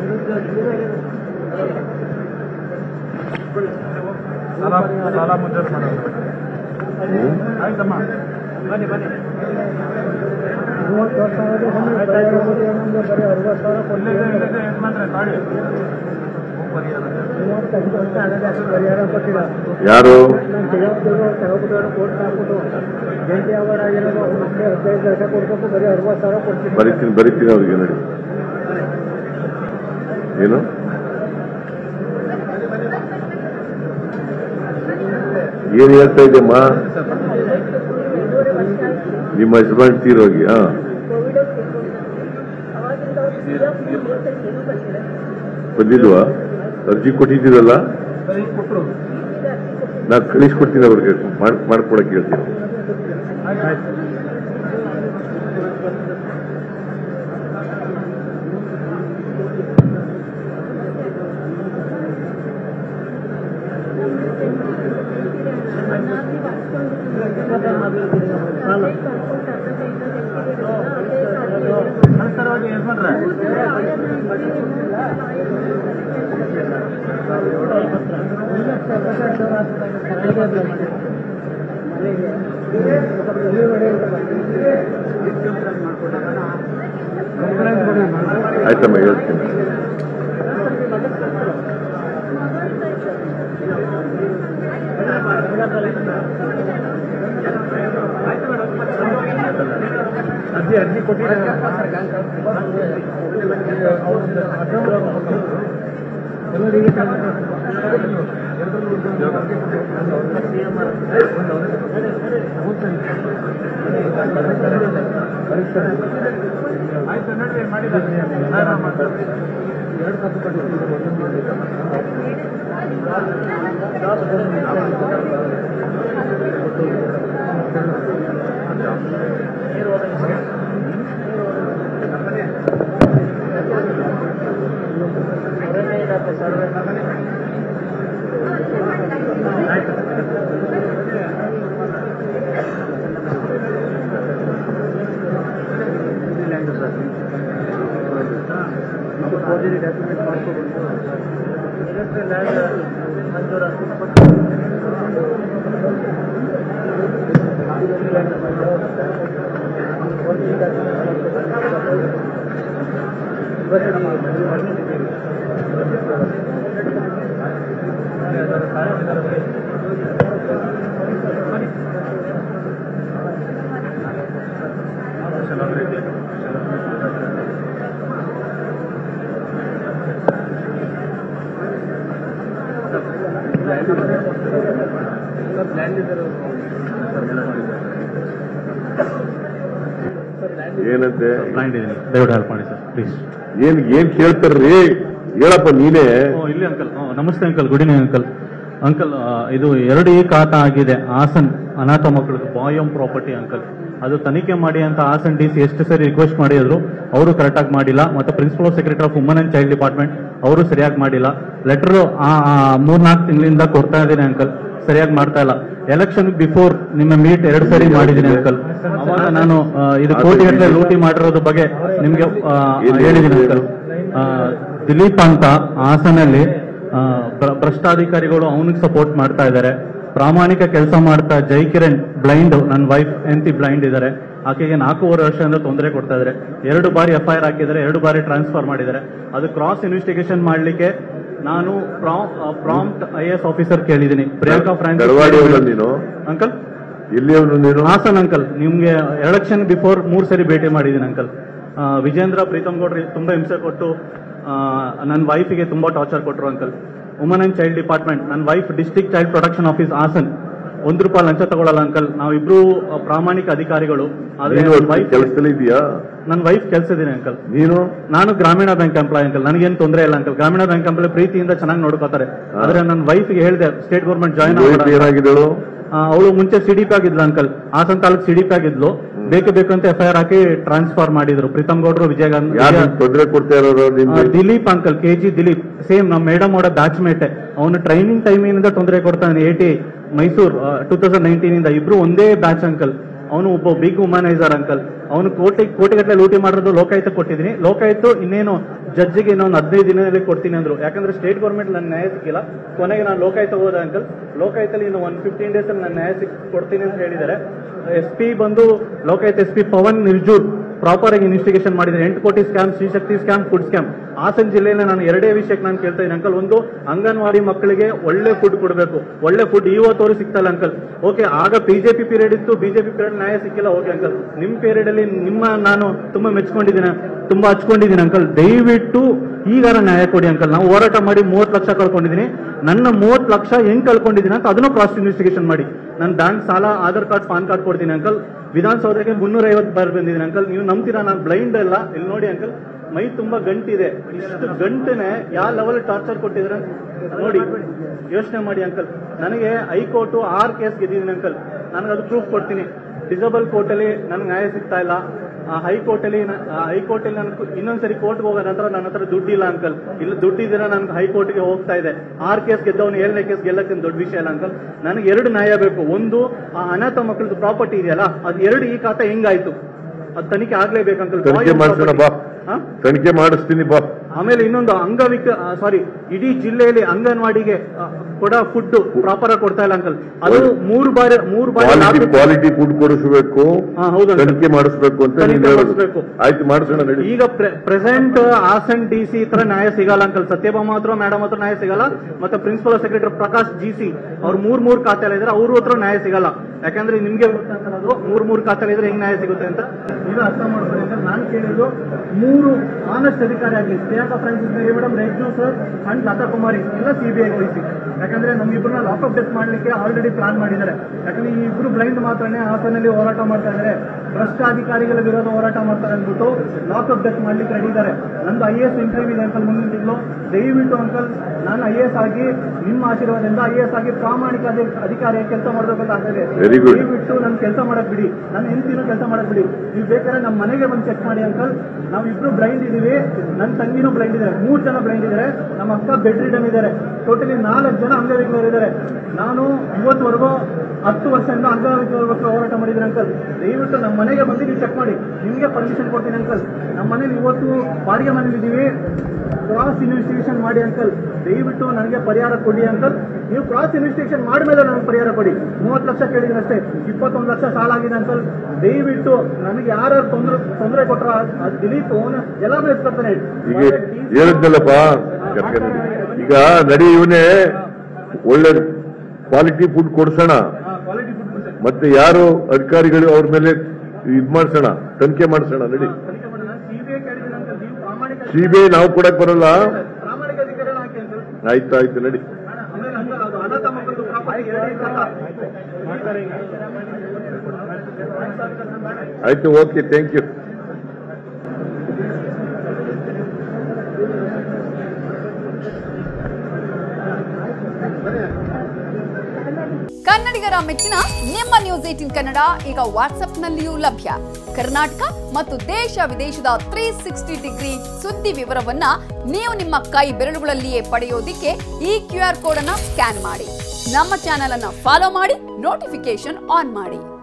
ಸಾಲ ಸಾಲ ಮುಂಜಾನೆ ಮಾಡೋದು ಹ್ಮ್? ಆಯ್ತಮ್ಮ ಬನ್ನಿ ಬನ್ನಿ ಇಲ್ಲೇ ಇದೆ, ಇಲ್ಲೇ ಇದೆ, ಯಜಮಾನ್ರೆ, ತಾಳಿ ಯಾರು ಬರೀತೀನಿ ಬರೀತೀನಿ ಅವ್ರಿಗೆ ನೋಡಿ ಏನು ಏನ್ ಹೇಳ್ತಾ ಇದೆಯಮ್ಮ ನಿಮ್ಮ ಹಸ್ಬೆಂಡ್ ತೀರೋಗಿ ಹಾ ಬಂದಿಲ್ವಾ ಅರ್ಜಿ ಕೊಟ್ಟಿದ್ದೀರಲ್ಲ ಕೊಟ್ಟರು ನಾ ಕಳಿಸ್ಕೊಡ್ತೀನಿ ಅವ್ರಿಗೆ ಮಾಡ್ ಮಾಡ್ಕೊಡಕ್ಕೆ ಹೇಳ್ತೀನಿ ಆಯ್ತು ನಮಸ್ಕಾರ ಹೋಗಿ ಯಜಮಾನ್ರೆ ಆಯ್ತಮ್ಮ ಹೇಳ್ತೀನಿ ಅರ್ಜಿ ಅರ್ಜಿ ಕೊಟ್ಟಿದ್ದಾರೆ ಆಯ್ತು ನೋಡ್ರಿ ಮಾಡಿದ್ದಾರೆ ಏನಂತೆ ಬ್ಲೈಂಡ್ ಇದ್ದೀನಿ ದಯವಿಟ್ಟು ಹೆಲ್ಪ್ ಮಾಡಿ ಸರ್ ಪ್ಲೀಸ್ ಏನ್ ಏನ್ ಕೇಳ್ತಾರ್ರಿ ಹೇಳಪ್ಪ ನೀನೇ ಇಲ್ಲಿ ಅಂಕಲ್ ನಮಸ್ತೆ uncle good evening uncle uncle ಇದು ಎರಡು ಈ ಖಾತಾ ಆಗಿದೆ ಹಾಸನ್ ಅನಾಥ ಮಕ್ಕಳಿಗೆ ಬಾಯಂ ಪ್ರಾಪರ್ಟಿ ಅಂಕಲ್ ಅದು ತನಿಖೆ ಮಾಡಿ ಅಂತ ಹಾಸನ್ ಡಿ ಸಿ ಎಷ್ಟು ಸರಿ ರಿಕ್ವೆಸ್ಟ್ ಮಾಡಿದ್ರು ಅವರು ಕರೆಕ್ಟಾಗಿ ಮಾಡಿಲ್ಲ ಮತ್ತೆ principal secretary of woman and child department ಅವರು ಸರಿಯಾಗಿ ಮಾಡಿಲ್ಲ ಲೆಟರ್ ಮೂರ್ನಾಲ್ಕು ತಿಂಗಳಿಂದ ಕೊಡ್ತಾ ಇದ್ದೀನಿ ಅಂಕಲ್ ಸರಿಯಾಗಿ ಮಾಡ್ತಾ ಇಲ್ಲ ಎಲೆಕ್ಷನ್ ಬಿಫೋರ್ ನಿಮ್ಮ ಮೀಟ್ ಎರಡು ಸರಿ ಮಾಡಿದ್ದೀನಿ ಅಂಕಲ್ ಅವಾಗ ನಾನು ಆ, ಇದು ಕೋಟಿ ಗಟ್ಟಲೆ ಲೂಟಿ ಮಾಡಿರೋದ್ರ ಬಗ್ಗೆ ನಿಮ್ಗೆ ಆ, ಹೇಳಿದ್ದೀನಿ ಅಂಕಲ್ ಆ, ದಿಲೀಪ್ ಅಂತ ಹಾಸನಲ್ಲಿ ಆ, ಭ್ರ- ಭ್ರಷ್ಟಾಧಿಕಾರಿಗಳು ಅವನಿಗೆ ಸಪೋರ್ಟ್ ಮಾಡ್ತಾ ಇದ್ದಾರೆ ಪ್ರಾಮಾಣಿಕ ಕೆಲಸ ಮಾಡ್ತಾ ಜೈ ಕಿರಣ್ ಬ್ಲೈಂಡ್ ನನ್ನ ವೈಫ್ ಎಂತಿ ಬ್ಲೈಂಡ್ ಇದ್ದಾರೆ ಆಕೆಗೆ ನಾಲ್ಕೂವರೆ ವರ್ಷದಿಂದ ತೊಂದರೆ ಕೊಡ್ತಾ ಇದ್ದಾರೆ ಎರಡು ಬಾರಿ ಎಫ್ ಐ ಆರ್ ಹಾಕಿದ್ದಾರೆ ಎರಡು ಬಾರಿ ಟ್ರಾನ್ಸ್ಫರ್ ಮಾಡಿದ್ದಾರೆ ಅದು ಕ್ರಾಸ್ ಇನ್ವೆಸ್ಟಿಗೇಷನ್ ಮಾಡ್ಲಿಕ್ಕೆ ನಾನು ಪ್ರಾಂಪ್ಟ್ ಐ ಎಸ್ ಆಫೀಸರ್ ಕೇಳಿದ್ದೀನಿ ಪ್ರಿಯಾಂಕಾ ಗಡವಾಡಿ ಅವನ ಫ್ರಾನ್ಸಿಸ್ ನೀನು ಅಂಕಲ್ ಎಲ್ಲಿ ಅವನು ನೀನು ಹಾಸನ್ ಅಂಕಲ್ ನಿಮ್ಗೆ ಎಲೆಕ್ಷನ್ ಬಿಫೋರ್ ಮೂರ್ ಸರಿ ಭೇಟಿ ಮಾಡಿದ್ದೀನಿ ಅಂಕಲ್ ಆ, ವಿಜೇಂದ್ರ ಪ್ರೀತಮ್ ಗೌಡ್ರಿ ತುಂಬಾ ಹಿಂಸೆ ಕೊಟ್ಟು ನನ್ನ ವೈಫಿಗೆ ತುಂಬಾ ಟಾರ್ಚರ್ ಕೊಟ್ಟರು uncle woman and child department ನನ್ನ wife district child protection office Hassan ಒಂದ್ ರೂಪಾಯಿ ಲಂಚ ತಗೊಳ್ಳಲ್ಲ ಅಂಕಲ್ ನಾವಿಬ್ರು ಆ, ಪ್ರಾಮಾಣಿಕ ಅಧಿಕಾರಿಗಳು ಆದ್ರೆ ನೀನು ನನ್ನ ವೈಫ್ ಕೆಲಸದಲ್ಲಿ ಇದೆಯಾ ನನ್ನ ವೈಫ್ ಕೆಲ್ಸದಿನಿ ಅಂಕಲ್ ನೀನು ನಾನು ಗ್ರಾಮೀಣ ಬ್ಯಾಂಕ್ ಎಂಪ್ಲಾಯ್ ಅಂಕಲ್ ನನಗೇನು ತೊಂದರೆ ಇಲ್ಲ ಅಂಕಲ್ ಗ್ರಾಮೀಣ ಬ್ಯಾಂಕ್ ಎಂಪ್ಲಾಯ್ ಪ್ರೀತಿಯಿಂದ ಚೆನ್ನಾಗಿ ನೋಡ್ಕೋತಾರೆ ಆದ್ರೆ ನನ್ನ ವೈಫ್ಗೆ ಹೇಳಿದೆ ಸ್ಟೇಟ್ ಗೌರ್ಮೆಂಟ್ ಜಾಯ್ನ್ ವೈಫ್ ಏನಾಗಿದ್ದಳು ಅವಳು ಮುಂಚೆ ಸಿಡಿಪಿ ಆಗಿದ್ಲು ಅಂಕಲ್ ಹಾಸನ್ ತಾಲೂಕ್ ಸಿಡಿಪಿ ಆಗಿದ್ಲು ಬೇಕು ಬೇಕು ಅಂತ ಎಫ್ ಐ ಆರ್ ಹಾಕಿ ಟ್ರಾನ್ಸ್ಫರ್ ಮಾಡಿದ್ರು ಪ್ರೀತಮ್ ಗೌಡ್ರು ವಿಜಯ ಗಾಂಧಿ ಯಾರು ತೊಂದರೆ ಕೊಡ್ತಾ ಇರೋರು ಆ, ನಿನ್ಗೆ Dileep uncle K G Dileep same ನಮ್ಮ ಮೇಡಮ್ ಅವರ ಬ್ಯಾಚ್ ಮೇಟೆ ಅವನು ಟ್ರೈನಿಂಗ್ ಟೈಮಿಂದ ತೊಂದರೆ ಕೊಡ್ತಾನೆ A T Mysuru two thousand nineteen ಇಂದ ಇಬ್ರು ಒಂದೇ ಬ್ಯಾಚ್ ಅಂಕಲ್ ಅವನು ಒಬ್ಬ ಬಿಗ್ ಹುಮಾನೈಸರ್ ಅಂಕಲ್ ಅವನು ಕೋಟಿ ಕೋಟಿಗಟ್ಟಲೆ ಲೂಟಿ ಮಾಡಿರೋದು ಲೋಕಾಯುಕ್ತ ಕೊಟ್ಟಿದ್ದೀನಿ ಲೋಕಾಯುಕ್ತ ಇನ್ನೇನು ಜಡ್ಜಿಗೆ ಇನ್ನೊಂದು ಹದಿನೈದು ದಿನದಲ್ಲಿ ಕೊಡ್ತೀನಿ ಅಂದ್ರು ಯಾಕಂದ್ರೆ ಸ್ಟೇಟ್ ಗೌರ್ಮೆಂಟ್ ನನ್ನ ನ್ಯಾಯ ಸಿಕ್ಕಿಲ್ಲ ಕೊನೆಗೆ ನಾನು ಲೋಕಾಯುಕ್ತ ಹೋದ ಅಂಕಲ್ ಲೋಕಾಯುಕ್ತಲ್ಲಿ ಇನ್ನು ಒನ್ ಫಿಫ್ಟೀನ್ ಡೇಸ್ ಅಲ್ಲಿ ನಾನು ನ್ಯಾಯ ಸಿಕ್ ಕೊಡ್ತೀನಿ ಅಂತ ಹೇಳಿದ್ದಾರೆ ಎಸ್ ಪಿ ಬಂದು Lokayukta S P Pavan Nirjoor proper ಆಗಿ ಇನ್ವೆಸ್ಟಿಗೇಷನ್ ಮಾಡಿದ್ದಾರೆ ಎಂಟು ಕೋಟಿ scam Shrishakti scam food scam Hassan ಜಿಲ್ಲೆಯಲ್ಲಿ ನಾನು ಎರಡೇ ವಿಷಯಕ್ಕೆ ನಾನು ಕೇಳ್ತಾ ಇದ್ದೀನಿ ಅಂಕಲ್ ಒಂದು ಅಂಗನವಾಡಿ ಮಕ್ಕಳಿಗೆ ಒಳ್ಳೆ ಫುಡ್ ಕೊಡಬೇಕು ಒಳ್ಳೆ ಫುಡ್ ಇವತ್ತವರೆಗೂ ಸಿಗ್ತಾ ಇಲ್ಲ ಅಂಕಲ್ ಓಕೆ ಆಗ ಬಿಜೆಪಿ ಪೀರಿಯಡ್ ಇತ್ತು ಬಿಜೆಪಿ ಪೀರಿಯಡ್ ನ್ಯಾಯ ಸಿಕ್ಕಿಲ್ಲ ಓಕೆ ಅಂಕಲ್ ನಿಮ್ ಪೀರಿಯಡ್ ಅಲ್ಲಿ ನಿಮ್ಮ ನಾನು ತುಂಬಾ ಮೆಚ್ಕೊಂಡಿದ್ದೀನಿ ತುಂಬಾ ಹಚ್ಕೊಂಡಿದ್ದೀನಿ ಅಂಕಲ್ ದಯವಿಟ್ಟು ಈಗಾರ ನ್ಯಾಯ ಕೊಡಿ ಅಂಕಲ್ ನಾವು ಹೋರಾಟ ಮಾಡಿ ಮೂವತ್ತು ಲಕ್ಷ ಕಳ್ಕೊಂಡಿದ್ದೀನಿ ನನ್ನ ಮೂವತ್ತು ಲಕ್ಷ ಹೆಂಗ್ ಕಳ್ಕೊಂಡಿದ್ದೀನಿ ಅಂತ ಅದನ್ನು ಕ್ರಾಸ್ ಇನ್ವೆಸ್ಟಿಗೇಷನ್ ಮಾಡಿ ನನ್ನ ಬ್ಯಾಂಕ್ ಸಾಲ ಆಧಾರ್ ಕಾರ್ಡ್ ಪಾನ್ ಕಾರ್ಡ್ ಕೊಡ್ತೀನಿ ಅಂಕಲ್ ವಿಧಾನಸೌಧಕ್ಕೆ ಮುನ್ನೂರ ಐವತ್ತು ಬಾರ್ ಬಂದಿದ್ದೀನಿ ಅಂಕಲ್ ನೀವು ನಂಬ್ತೀರಾ ನಾನು ಬ್ಲೈಂಡ್ ಅಲ್ಲ ಇಲ್ಲಿ ನೋಡಿ ಅಂಕಲ್ ಮೈ ತುಂಬಾ ಗಂಟಿದೆ ಇಷ್ಟು ಗಂಟನೆ ಯಾವ ಲೆವೆಲ್ ಟಾರ್ಚರ್ ಕೊಟ್ಟಿದ್ರೆ ನೋಡಿ ಯೋಚನೆ ಮಾಡಿ ಅಂಕಲ್ ನನಗೆ ಹೈಕೋರ್ಟ್ ಆರ್ ಕೇಸ್ ಗೆದ್ದಿದ್ದೀನಿ ಅಂಕಲ್ ನನಗೆ ಅದು ಪ್ರೂಫ್ ಕೊಡ್ತೀನಿ ಡಿಸಬಲ್ ಕೋರ್ಟಲ್ಲಿ ನನಗೆ ನ್ಯಾಯ ಸಿಗ್ತಾ ಇಲ್ಲ ಹೈಕೋರ್ಟ್ ಅಲ್ಲಿ ಹೈಕೋರ್ಟ್ ಅಲ್ಲಿ ನನಗೆ ಇನ್ನೊಂದ್ಸರಿ ಕೋರ್ಟ್ಗೆ ಹೋಗೋ ನಂತರ ನನ್ನ ಹತ್ರ ದುಡ್ಡಿಲ್ಲ ಅಂಕಲ್ ಇಲ್ಲ ದುಡ್ಡಿದ್ದೀರ ನನ್ಗೆ ಹೈಕೋರ್ಟ್ಗೆ ಹೋಗ್ತಾ ಇದೆ ಆರ್ ಕೇಸ್ ಗೆದ್ದವನು ಏಳನೇ ಕೇಸ್ ಗೆಲ್ಲಕ್ಕೆ ದೊಡ್ಡ ವಿಷಯ ಇಲ್ಲ ಅಂಕಲ್ ನನಗೆ ಎರಡು ನ್ಯಾಯ ಬೇಕು ಒಂದು ಆ ಅನಾಥ ಮಕ್ಕಳದ್ದು ಪ್ರಾಪರ್ಟಿ ಇದೆಯಲ್ಲ ಅದು ಎರಡು ಈ ಖಾತೆ ಹೆಂಗಾಯ್ತು ಅದು ತನಿಖೆ ಆಗ್ಲೇಬೇಕು ಅಂಕಲ್ ತನಿಖೆ ಮಾಡಿಸೋಣ ಬಾ ತನಿಖೆ ಮಾಡಿಸ್ತೀನಿ ಬಾ ಆಮೇಲೆ ಇನ್ನೊಂದು ಅಂಗವಿಕ ಸಾರಿ ಇಡೀ ಜಿಲ್ಲೆಯಲ್ಲಿ ಅಂಗನವಾಡಿಗೆ ಆ, ಕೊಡೋ ಫುಡ್ ಪ್ರಾಪರ್ ಆಗಿ ಕೊಡ್ತಾ ಇಲ್ಲ ಅಂಕಲ್ ಅದು ಮೂರು ಬಾರಿ ಮೂರು ಬಾರಿ ಕ್ವಾಲಿಟಿ ಲಾಭ- ಕ್ವಾಲಿಟಿ ಫುಡ್ ಕೊಡಿಸಬೇಕು ಹಾ, ಹೌದು ಅಂಕಲ್. ತನಿಖೆ ಮಾಡಿಸ್ಬೇಕು ಅಂತ ತನಿಖೆ ನೀನ್ ಹೇಳೋದು ಮಾಡಿಸ್ಬೇಕು. ಆಯ್ತು ಮಾಡಿಸೋಣ ನಡಿ ಈಗ ಪ್ರೆಸೆಂಟ್ ಹಾಸನ್ ಡಿ ಸಿ ಹತ್ರ ನ್ಯಾಯ ಸಿಗಲ್ಲ ಅಂಕಲ್ ಸತ್ಯಭಾಮ ಹತ್ರ ಮೇಡಮ್ ಹತ್ರ ನ್ಯಾಯ ಸಿಗಲ್ಲ ಮತ್ತೆ principal secretary Prakash G C ಅವ್ರು ಮೂರ್ ಮೂರ್ ಖಾತೆ ಇದ್ರೆ ಅವ್ರ ಹತ್ರ ನ್ಯಾಯ ಸಿಗಲ್ಲ ಯಾಕಂದ್ರೆ ನಿಮ್ಗೆ ಗೊತ್ತಾಗ್ತದೆ ಮೂರ್ ಮೂರ್ ಖಾತೆ ಇದ್ರೆ ಹೆಂಗ್ ನ್ಯಾಯ ಸಿಗುತ್ತೆ ಅಂತ ಇದು ಅರ್ಥ ಮಾಡ್ಕೊಳ್ಳಿ ಸರ್ ನಾನು ಕೇಳಿದ್ದು ಮೂರು ಆನೆಸ್ಟ್ ಅಧಿಕಾರಿ ಆಗಲಿ ಸ್ನೇಹ ಫ್ರಾನ್ಸಿಸ್ ಮೇರಿ ಮೇಡಮ್ ರೇಜ್ನು ಸರ್ ಅಂಡ್ ಲತಾ ಕುಮಾರಿ ಎಲ್ಲ ಸಿಬಿಐ ವಹಿಸಿ ಯಾಕಂದ್ರೆ ನಮ್ಮಿಬ್ಬರನ್ನ ಲಾಕಪ್ ಡೆತ್ ಮಾಡ್ಲಿಕ್ಕೆ ಆಲ್ರೆಡಿ ಪ್ಲಾನ್ ಮಾಡಿದ್ದಾರೆ ಯಾಕಂದ್ರೆ ಈ ಇಬ್ರು ಬ್ಲೈಂಡ್ ಮಾತ್ರನೇ ಹಾಸನಲ್ಲಿ ಹೋರಾಟ ಮಾಡ್ತಾ ಇದ್ದಾರೆ ಭ್ರಷ್ಟ ಅಧಿಕಾರಿಗಳ ವಿರೋಧ ಹೋರಾಟ ಮಾಡ್ತಾರೆ ಅಂದ್ಬಿಟ್ಟು ಲಾಕಪ್ ಡೆತ್ ಮಾಡ್ಲಿಕ್ಕೆ ರೆಡಿ ಇದ್ದಾರೆ ನಂದು ಐ ಎಸ್ ಇಂಟರ್ವ್ಯೂ ಇದೆ ಅಂಕಲ್ ಮುಂದಿನ ತಿಂಗಳು ದಯವಿಟ್ಟು ಅಂಕಲ್ ನಾನು ಐ ಎಸ್ ಆಗಿ ನಿಮ್ಮ ಆಶೀರ್ವಾದದಿಂದ ಐ ಎಸ್ ಆಗಿ ಪ್ರಾಮಾಣಿಕ ಅಧಿ- ಅಧಿಕಾರಿಯಾಗಿ ಕೆಲಸ ಮಾಡಬೇಕಂತ ಆಗ್ತದೆ Very good. ದಯವಿಟ್ಟು ನನ್ ಕೆಲಸ ಮಾಡಕ್ ಬಿಡಿ ನನ್ನ ಹೆಂಡತಿನೂ ಕೆಲಸ ಮಾಡಕ್ ಬಿಡಿ ನೀವು ಬೇಕಾದ್ರೆ ನಮ್ಮ ಮನೆಗೆ ಬಂದು ಚೆಕ್ ಮಾಡಿ ಅಂಕಲ್ ನಾವು ಇಬ್ರು ಬ್ಲೈಂಡ್ ಇದೀವಿ ನನ್ನ ತಂಗಿನೂ ಬ್ಲೈಂಡ್ ಇದ್ದಾರೆ ಮೂರ್ ಜನ ಬ್ಲೈಂಡ್ ಇದ್ದಾರೆ ನಮ್ಮ ಅಕ್ಕ ಬೆಡ್ ರಿಡನ್ ಇದ್ದಾರೆ ಟೋಟಲಿ ನಾಲ್ಕು ಜನ ಅಂಗವಿಕಲರು ಇದ್ದಾರೆ ನಾನು ಇವತ್ತುವರೆಗೂ ಹತ್ತು ವರ್ಷದಿಂದ ಅಂಗವಿಕಲರ ಹೋರಾಟ ಮಾಡಿದ್ದೀನಿ ಅಂಕಲ್ ದಯವಿಟ್ಟು ನಮ್ಮ ಮನೆಗೆ ಬಂದು ನೀವು ಚೆಕ್ ಮಾಡಿ ನಿಮ್ಗೆ ಪರ್ಮಿಷನ್ ಕೊಡ್ತೀನಿ ಅಂಕಲ್ ನಮ್ಮ ಮನೇಲಿ ಇವತ್ತು ಬಾಡಿಗೆ ಮನೇಲಿ ಇದೀವಿ ಕ್ರಾಸ್ ಇನ್ವೆಸ್ಟಿಗೇಷನ್ ಮಾಡಿ ಅಂಕಲ್ ದಯವಿಟ್ಟು ನನಗೆ ಪರಿಹಾರ ಕೊಡಿ ಅಂಕಲ್ ನೀವು ಕ್ರಾಸ್ ಇನ್ವೆಸ್ಟಿಗೇಷನ್ ಮಾಡಿದ್ಮೇಲೆ ನನಗೆ ಪರಿಹಾರ ಕೊಡಿ ಮೂವತ್ತು ಲಕ್ಷ ಕೇಳಿದ್ರೆ ಅಷ್ಟೇ ಇಪ್ಪತ್ತೊಂದು ಲಕ್ಷ ಸಾಲ ಆಗಿದೆ ಅಂಕಲ್ ದಯವಿಟ್ಟು ನನಗೆ ಯಾರು ತೊಂದರೆ ತೊಂದರೆ ಕೊಟ್ಟರ ಅದು ದಿಲೀಪ್ ಅವನು ಎಲ್ಲಾನು ಎತ್ಕೊಳ್ತಾನೆ ಈಗ ಹೇಳಿದ್ನಲ್ಲಪ್ಪ ಈಗ ನಡಿ ಇವನೇ ಒಳ್ಳೆ ಕ್ವಾಲಿಟಿ ಫುಡ್ ಕೊಡ್ಸೋಣ ಕ್ವಾಲಿಟಿ ಫುಡ್ ಮತ್ತೆ ಯಾರು ಅಧಿಕಾರಿಗಳು ಅವ್ರ ಮೇಲೆ ಇದ್ ಮಾಡ್ಸೋಣ ತನಿಖೆ ಮಾಡ್ಸೋಣ ನಡಿ ತನಿಖೆ ಮಾಡೋಣ ಸಿಬಿಐ ಕೇಳಿದ್ರೆ ಅಂಕಲ್ ನೀವು ಪ್ರಾಮಾಣಿಕ ಸಿಬಿಐ ನಾವು ಕೊಡಕ್ ಬರಲ್ಲ ಪ್ರಾಮಾಣಿಕ ಅಧಿಕಾರಿಗಳು ಹಾಕಿ ಅಂಕಲ್ ಆಯ್ತು ಆಯ್ತು ನಡಿ ಆಮೇಲೆ ಅಂಕಲ್ ಅದು ಅನಾಥ ಮಕ್ಕಳದು ಪ್ರಾಪರ್ಟಿ ಎರಡು ಇರ್ತಲ್ಲ. ಆಯ್ತು ಓಕೆ ಥ್ಯಾಂಕ್ ಯು ಕನ್ನಡಿಗರ ಮೆಚ್ಚಿನ ನಿಮ್ಮ ನ್ಯೂಸ್ ಏಟಿನ್ ಕನ್ನಡ ಈಗ ವಾಟ್ಸ್ಆಪ್ನಲ್ಲಿಯೂ ಲಭ್ಯ ಕರ್ನಾಟಕ ಮತ್ತು ದೇಶ ವಿದೇಶದ ತ್ರೀ ಸಿಕ್ಸ್ಟಿ ಡಿಗ್ರಿ ಸುದ್ದಿ ವಿವರವನ್ನ ನೀವು ನಿಮ್ಮ ಕೈ ಬೆರಳುಗಳಲ್ಲಿಯೇ ಪಡೆಯೋದಿಕ್ಕೆ ಈ ಕ್ಯೂ ಆರ್ ಕೋಡ್ ಅನ್ನ ಸ್ಕ್ಯಾನ್ ಮಾಡಿ ನಮ್ಮ ಚಾನೆಲ್ ಅನ್ನ ಫಾಲೋ ಮಾಡಿ ನೋಟಿಫಿಕೇಶನ್ ಆನ್ ಮಾಡಿ